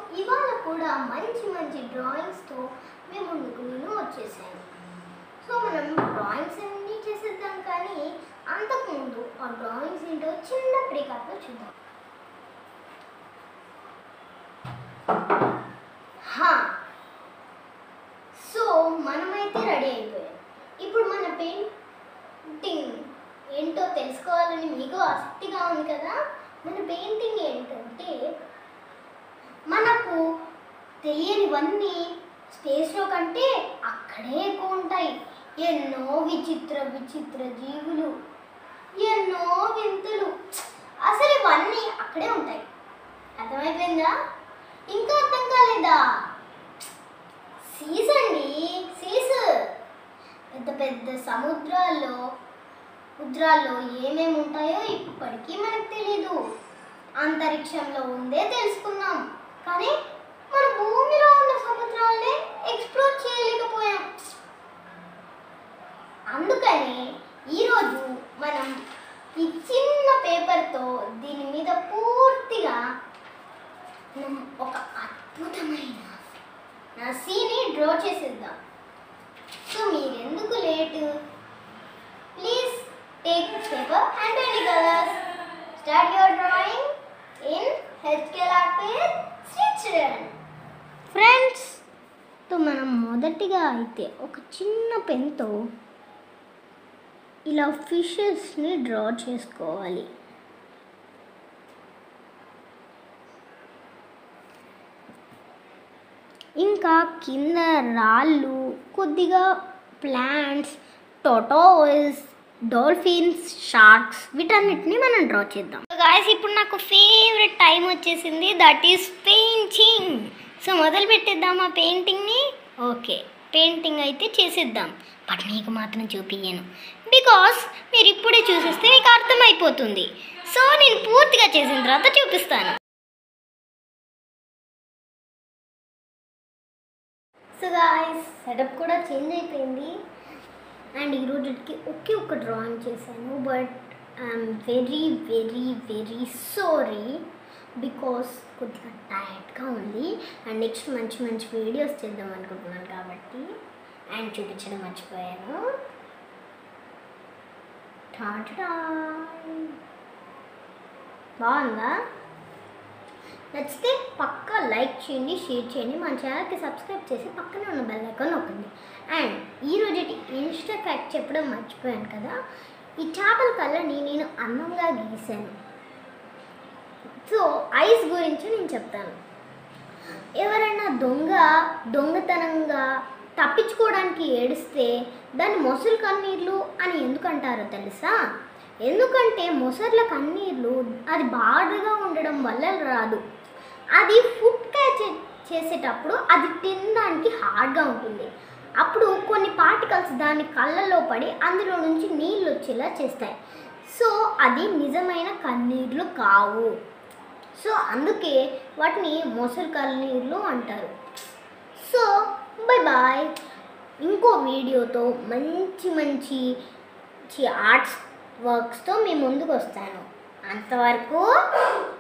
ఇవాళ కూడా మంచి మంచి డ్రాయింగ్స్తో మేము ముందుకు నేను వచ్చేసాను సో మనం డ్రాయింగ్స్ అన్నీ చేసేద్దాం కానీ అంతకుముందు ఆ డ్రాయింగ్స్ ఏంటో చిన్న బ్రేకప్లో చూద్దాం హా సో మనమైతే రెడీ అయిపోయాం ఇప్పుడు మన పెయింటింగ్ ఏంటో తెలుసుకోవాలని మీకు ఆసక్తిగా ఉంది కదా మన పెయింటింగ్ ఏంటంటే మనకు తెలియనివన్నీ స్పేస్లో కంటే అక్కడే ఎక్కువ ఉంటాయి ఎన్నో విచిత్ర విచిత్ర జీవులు ఎన్నో వింతలు అసలు ఇవన్నీ అక్కడే ఉంటాయి అర్థమైపోయిందా ఇంకా అర్థం కాలేదా సీస్ అండి సీస్ పెద్ద పెద్ద సముద్రాల్లో ముద్రాల్లో ఏమేమి ఉంటాయో ఇప్పటికీ మనకు తెలియదు అంతరిక్షంలో ఉందే తెలుసుకున్నాం కానీ మన భూమిలో ఉన్న సముద్రాలనే ఎక్స్ప్లోర్ చేయలేకపోయాం అందుకని ఈరోజు మనం ఈ చిన్న పేపర్తో దీని మీద పూర్తిగా మనం ఒక అద్భుతమైన నా సీని డ్రా చేసేద్దాం సో మీరెందుకు late please take paper and any colours start your drawing in హెచ్కేల్ ఆర్ట్ విత్ శ్రీచరణ్ ఫ్రెండ్స్ తో మనం మొదటిగా అయితే ఒక చిన్న పెన్తో ఇలా ఫిషెస్ని డ్రా చేసుకోవాలి ఇంకా కింద రాళ్ళు కొద్దిగా ప్లాంట్స్ టొటోస్ డాల్ఫిన్స్ షార్క్స్ వీటన్నిటిని మనం డ్రా చేద్దాం గాయస్ ఇప్పుడు నాకు ఫేవరెట్ టైం వచ్చేసింది దట్ ఈస్ పెయింటింగ్ సో మొదలు పెట్టేద్దామా పెయింటింగ్ని ఓకే పెయింటింగ్ అయితే చేసేద్దాం బట్ మీకు మాత్రం చూపించను బికాస్ మీరు ఇప్పుడే చూసేస్తే మీకు అర్థమైపోతుంది సో నేను పూర్తిగా చేసిన తర్వాత చూపిస్తాను సో గాయస్ సెటప్ కూడా చేంజ్ అయిపోయింది అండ్ ఈ రోజుకి ఒకే ఒక్క డ్రాయింగ్ చేశాను but I'm very very very sorry because కొద్దిగా టైర్డ్గా ఉంది అండ్ నెక్స్ట్ మంచి మంచి వీడియోస్ చేద్దాం అనుకుంటున్నాను కాబట్టి అండ్ చూపించడం మర్చిపోయాను టాటా బాగుందా నచ్చితే పక్కా లైక్ చేయండి షేర్ చేయండి మన ఛానల్కి సబ్స్క్రైబ్ చేసి పక్కనే ఉన్న బెల్ ఐకాన్ నొక్కండి అండ్ ఈ రోజు ఇన్స్టా ఫ్యాక్ట్ చెప్పడం మర్చిపోయాను కదా ఈ చేపల కళ్ళని నేను అందంగా గీశాను సో ఐస్ గురించి నేను చెప్తాను ఎవరైనా దొంగ దొంగతనంగా తప్పించుకోవడానికి ఏడిస్తే దాన్ని మొసలు కన్నీర్లు అని ఎందుకు అంటారో తెలుసా ఎందుకంటే మొసర్ల కన్నీర్లు అది బాధగా ఉండడం వల్ల రాదు అది ఫుడ్ క్యాచ్ చేసేటప్పుడు అది తినడానికి హార్డ్గా ఉంటుంది అప్పుడు కొన్ని పార్టికల్స్ దాని కళ్ళల్లో పడి అందులో నుంచి నీళ్ళు వచ్చేలా చేస్తాయి సో అది నిజమైన కన్నీర్లు కావు సో అందుకే వాటిని మొసలు కన్నీర్లు అంటారు సో బై బాయ్ ఇంకో వీడియోతో మంచి మంచి మంచి ఆర్ట్స్ వర్క్స్తో మీ ముందుకు వస్తాను అంతవరకు